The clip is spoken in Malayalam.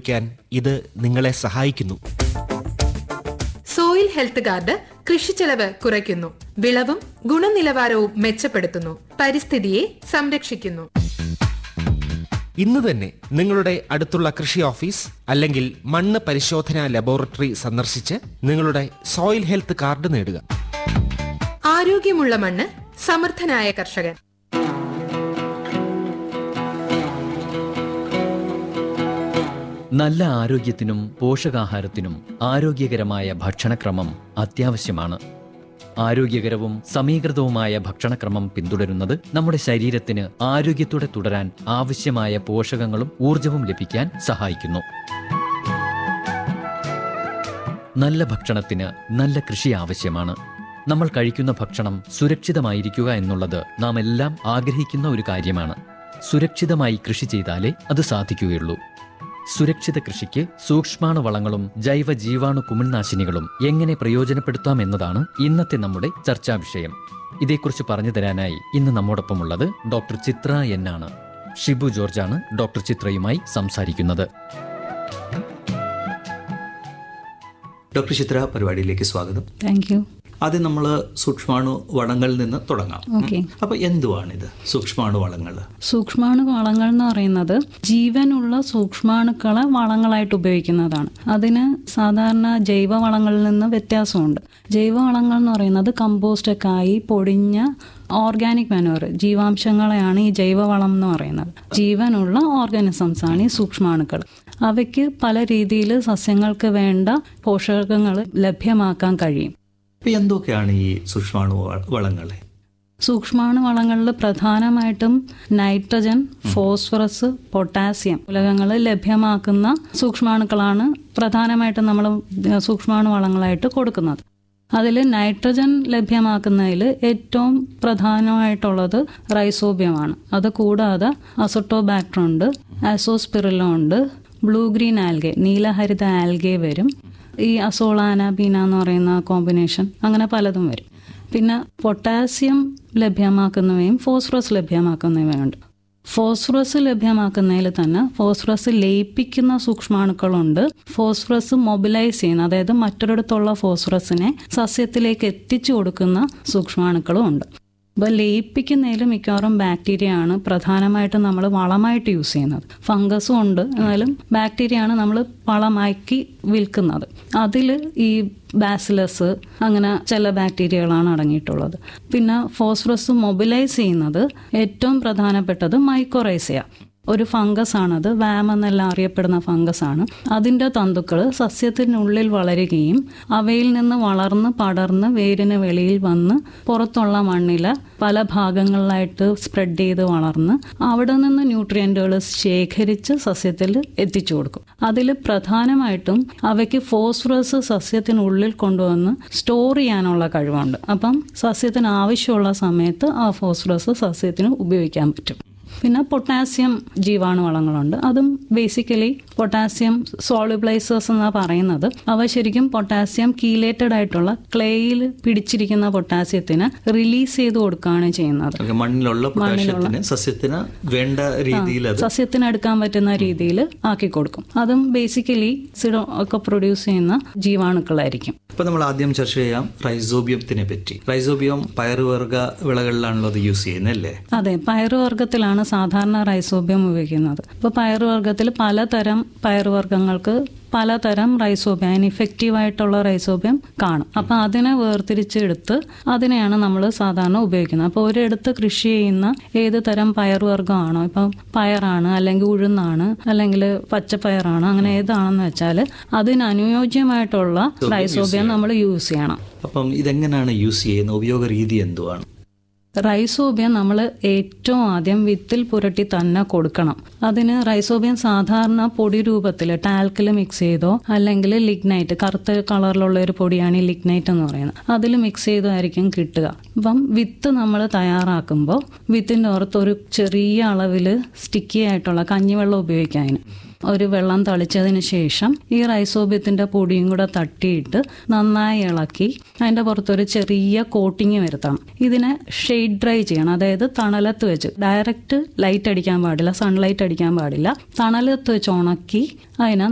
ഉപയോഗിക്കാൻ ഇത് നിങ്ങളെ സഹായിക്കുന്നു സോയിൽ ഹെൽത്ത് കാർഡ് കൃഷിച്ചെലവ് കുറയ്ക്കുന്നു വിളവും ഗുണനിലവാരവും മെച്ചപ്പെടുത്തുന്നു പരിസ്ഥിതിയെ സംരക്ഷിക്കുന്നു ഇന്ന് തന്നെ നിങ്ങളുടെ അടുത്തുള്ള കൃഷി ഓഫീസ് അല്ലെങ്കിൽ മണ്ണ് പരിശോധനാ ലബോറട്ടറി സന്ദർശിച്ച് നിങ്ങളുടെ സോയിൽ ഹെൽത്ത് കാർഡ് നേടുക ആരോഗ്യമുള്ള മണ്ണ് സമർത്ഥനായ കർഷകൻ നല്ല ആരോഗ്യത്തിനും പോഷകാഹാരത്തിനും ആരോഗ്യകരമായ ഭക്ഷണക്രമം അത്യാവശ്യമാണ് ആരോഗ്യകരവും സമീകൃതവുമായ ഭക്ഷണക്രമം പിന്തുടരുന്നത് നമ്മുടെ ശരീരത്തിന് ആരോഗ്യത്തോടെ തുടരാൻ ആവശ്യമായ പോഷകങ്ങളും ഊർജവും ലഭിക്കാൻ സഹായിക്കുന്നു നല്ല ഭക്ഷണത്തിന് നല്ല കൃഷി ആവശ്യമാണ് നമ്മൾ കഴിക്കുന്ന ഭക്ഷണം സുരക്ഷിതമായിരിക്കുക എന്നുള്ളത് നാം എല്ലാം ആഗ്രഹിക്കുന്ന ഒരു കാര്യമാണ് സുരക്ഷിതമായി കൃഷി ചെയ്താലേ അത് സാധിക്കുകയുള്ളൂ സുരക്ഷിത കൃഷിക്ക് സൂക്ഷ്മാണു വളങ്ങളും ജൈവ ജീവാണു കുമിൾനാശിനികളും എങ്ങനെ പ്രയോജനപ്പെടുത്താം എന്നതാണ് ഇന്നത്തെ നമ്മുടെ ചർച്ചാ വിഷയം ഇതേക്കുറിച്ച് പറഞ്ഞു തരാനായി ഇന്ന് നമ്മോടൊപ്പമുള്ളത് ഡോക്ടർ ചിത്ര എന്നാണ് ഷിബു ജോർജാണ് ഡോക്ടർ ചിത്രയുമായി സംസാരിക്കുന്നത് ഡോക്ടർ ചിത്ര പരിപാടിയിലേക്ക് സ്വാഗതം താങ്ക് യു ആദ്യം നമ്മൾ സൂക്ഷ്മാണു വളങ്ങളിൽ നിന്ന് തുടങ്ങാം ഓക്കെ അപ്പൊ എന്തുവാണിത് സൂക്ഷ്മാണു വളങ്ങൾ സൂക്ഷ്മാണു വളങ്ങൾ എന്ന് പറയുന്നത് ജീവനുള്ള സൂക്ഷ്മാണുക്കളെ വളങ്ങളായിട്ട് ഉപയോഗിക്കുന്നതാണ് അതിന് സാധാരണ ജൈവ വളങ്ങളിൽ നിന്ന് വ്യത്യാസമുണ്ട് ജൈവ വളങ്ങൾ എന്ന് പറയുന്നത് കമ്പോസ്റ്റൊക്കെ ആയി പൊടിഞ്ഞ ഓർഗാനിക് മാനുവർ ജീവാംശങ്ങളെയാണ് ഈ ജൈവവളം എന്ന് പറയുന്നത് ജീവനുള്ള ഓർഗാനിസംസ് ആണ് ഈ സൂക്ഷ്മാണുക്കൾ അവയ്ക്ക് പല രീതിയിൽ സസ്യങ്ങൾക്ക് വേണ്ട പോഷകങ്ങൾ ലഭ്യമാക്കാൻ കഴിയും അപ്പൊ എന്തൊക്കെയാണ് ഈ സൂക്ഷ്മാണു വ- വളങ്ങളെ സൂക്ഷ്മാണു വളങ്ങളിൽ പ്രധാനമായിട്ടും നൈട്രജൻ ഫോസ്ഫറസ് പൊട്ടാസ്യം മൂലകങ്ങൾ ലഭ്യമാക്കുന്ന സൂക്ഷ്മാണുക്കളാണ് പ്രധാനമായിട്ടും നമ്മൾ സൂക്ഷ്മാണു വളങ്ങളായിട്ട് കൊടുക്കുന്നത് അതിൽ നൈട്രജൻ ലഭ്യമാക്കുന്നതിൽ ഏറ്റവും പ്രധാനമായിട്ടുള്ളത് റൈസോബിയമാണ് അത് കൂടാതെ അസോട്ടോബാക്ടർ ഉണ്ട് അസോസ്പിറിലോ ഉണ്ട് ബ്ലൂ ഗ്രീൻ ആൽഗെ നീലഹരിത ആൽഗെ വരും ഈ അസോളാന ബീന എന്ന് പറയുന്ന കോമ്പിനേഷൻ അങ്ങനെ പലതും വരും പിന്നെ പൊട്ടാസ്യം ലഭ്യമാക്കുന്നവയും ഫോസ്ഫറസ് ലഭ്യമാക്കുന്നവയുണ്ട് ഫോസ്ഫറസ് ലഭ്യമാക്കുന്നതിൽ തന്നെ ഫോസ്ഫറസ് ലയിപ്പിക്കുന്ന സൂക്ഷ്മാണുക്കളുണ്ട് ഫോസ്ഫറസ് മൊബിലൈസ് ചെയ്യുന്ന അതായത് മറ്റൊരിടത്തുള്ള ഫോസ്ഫറസിനെ സസ്യത്തിലേക്ക് എത്തിച്ചു കൊടുക്കുന്ന സൂക്ഷ്മാണുക്കളും ഉണ്ട് അപ്പോൾ ലയിപ്പിക്കുന്നതിൽ മിക്കവാറും ബാക്ടീരിയ ആണ് പ്രധാനമായിട്ടും നമ്മൾ വളമായിട്ട് യൂസ് ചെയ്യുന്നത് ഫംഗസും ഉണ്ട് എന്നാലും ബാക്ടീരിയ ആണ് നമ്മൾ വളമാക്കി വിൽക്കുന്നത് അതിൽ ഈ ബാസിലസ് അങ്ങനെ ചില ബാക്ടീരിയകളാണ് അടങ്ങിയിട്ടുള്ളത് പിന്നെ ഫോസ്ഫറസ് മൊബിലൈസ് ചെയ്യുന്നത് ഏറ്റവും പ്രധാനപ്പെട്ടത് മൈക്കോറൈസിയ ഒരു ഫംഗസ് ആണത് വാം എന്നെല്ലാം അറിയപ്പെടുന്ന ഫംഗസ് ആണ് അതിൻ്റെ തന്തുക്കൾ സസ്യത്തിനുള്ളിൽ വളരുകയും അവയിൽ നിന്ന് വളർന്ന് പടർന്ന് വേരിന് വെളിയിൽ വന്ന് പുറത്തുള്ള മണ്ണിൽ പല ഭാഗങ്ങളിലായിട്ട് സ്പ്രെഡ് ചെയ്ത് വളർന്ന് അവിടെ നിന്ന് ന്യൂട്രിയൻറ്റുകൾ ശേഖരിച്ച് സസ്യത്തിൽ എത്തിച്ചു കൊടുക്കും അതിൽ പ്രധാനമായിട്ടും അവയ്ക്ക് ഫോസ്ഫറസ് സസ്യത്തിനുള്ളിൽ കൊണ്ടുവന്ന് സ്റ്റോർ ചെയ്യാനുള്ള കഴിവുണ്ട് അപ്പം സസ്യത്തിന് ആവശ്യമുള്ള സമയത്ത് ആ ഫോസ്ഫറസ് സസ്യത്തിന് ഉപയോഗിക്കാൻ പറ്റും പിന്നെ പൊട്ടാസ്യം ജീവാണുവളങ്ങളുണ്ട് അതും ബേസിക്കലി പൊട്ടാസ്യം സോളിബിളൈസേഴ്സ് എന്നാ പറയുന്നത് അവ ശരിക്കും പൊട്ടാസ്യം കീലേറ്റഡ് ആയിട്ടുള്ള ക്ലേയിൽ പിടിച്ചിരിക്കുന്ന പൊട്ടാസ്യത്തിന് റിലീസ് ചെയ്ത് കൊടുക്കുകയാണ് ചെയ്യുന്നത് അല്ലെങ്കിൽ മണ്ണിലുള്ള പൊട്ടാഷ്യത്തിന് സസ്യത്തിന് വേണ്ട രീതിയിൽ അത് സസ്യത്തിന് എടുക്കാൻ പറ്റുന്ന രീതിയിൽ ആക്കി കൊടുക്കും അതും ബേസിക്കലി സിഡോ ഒക്കെ പ്രൊഡ്യൂസ് ചെയ്യുന്ന ജീവാണുക്കളായിരിക്കും ഇപ്പൊ നമ്മൾ ആദ്യം ചർച്ച ചെയ്യാം റൈസോബിയത്തിനെ പറ്റി റൈസോബിയം പയറുവർഗ വിളകളിലാണല്ലോ അത് യൂസ് ചെയ്യുന്നത് അല്ലേ അതെ പയറുവർഗ്ഗത്തിലാണ് സാധാരണ റൈസോബിയം ഉപയോഗിക്കുന്നത് ഇപ്പോൾ പയറുവർഗ്ഗത്തിൽ പലതരം പയറുവർഗ്ഗങ്ങൾക്ക് പലതരം റൈസോബിയം അതിന് ഇഫക്റ്റീവ് ആയിട്ടുള്ള റൈസോബിയം കാണും അപ്പം അതിനെ വേർതിരിച്ചെടുത്ത് അതിനെയാണ് നമ്മൾ സാധാരണ ഉപയോഗിക്കുന്നത് അപ്പോൾ ഒരിടത്ത് കൃഷി ചെയ്യുന്ന ഏത് തരം പയറുവർഗ്ഗമാണോ ഇപ്പം പയറാണ് അല്ലെങ്കിൽ ഉഴുന്നാണ് അല്ലെങ്കിൽ പച്ചപ്പയറാണ് അങ്ങനെ ഏതാണെന്ന് വെച്ചാൽ അതിന് അനുയോജ്യമായിട്ടുള്ള റൈസോബിയം നമ്മൾ യൂസ് ചെയ്യണം അപ്പം ഇതെങ്ങനെയാണ് യൂസ് ചെയ്യുന്നത് ഉപയോഗ രീതി എന്തുവാണ് റൈസോബിയം നമ്മൾ ഏറ്റവും ആദ്യം വിത്തിൽ പുരട്ടി തന്നെ കൊടുക്കണം അതിന് റൈസോബിയം സാധാരണ പൊടി രൂപത്തിൽ ടാൽക്കിൽ മിക്സ് ചെയ്തോ അല്ലെങ്കിൽ ലിഗ്നൈറ്റ് കറുത്ത കളറിലുള്ള ഒരു പൊടിയാണ് ഈ ലിഗ്നൈറ്റ് എന്ന് പറയുന്നത് അതിൽ മിക്സ് ചെയ്തായിരിക്കും കിട്ടുക അപ്പം വിത്ത് നമ്മൾ തയ്യാറാക്കുമ്പോൾ വിത്തിൻ്റെ പുറത്ത് ഒരു ചെറിയ അളവിൽ സ്റ്റിക്കി ആയിട്ടുള്ള കഞ്ഞിവെള്ളം ഉപയോഗിക്കാം അതിന് ഒരു വെള്ളം തളിച്ചതിന് ശേഷം ഈ റൈസോബിയത്തിന്റെ പൊടിയും കൂടെ തട്ടിയിട്ട് നന്നായി ഇളക്കി അതിന്റെ പുറത്തൊരു ചെറിയ കോട്ടിങ് വരുത്തണം ഇതിനെ ഷെയ്ഡ് ഡ്രൈ ചെയ്യണം അതായത് തണലത്ത് വെച്ച് ഡയറക്റ്റ് ലൈറ്റ് അടിക്കാൻ പാടില്ല സൺലൈറ്റ് അടിക്കാൻ പാടില്ല തണലത്ത് വെച്ച് ഉണക്കി അതിനെ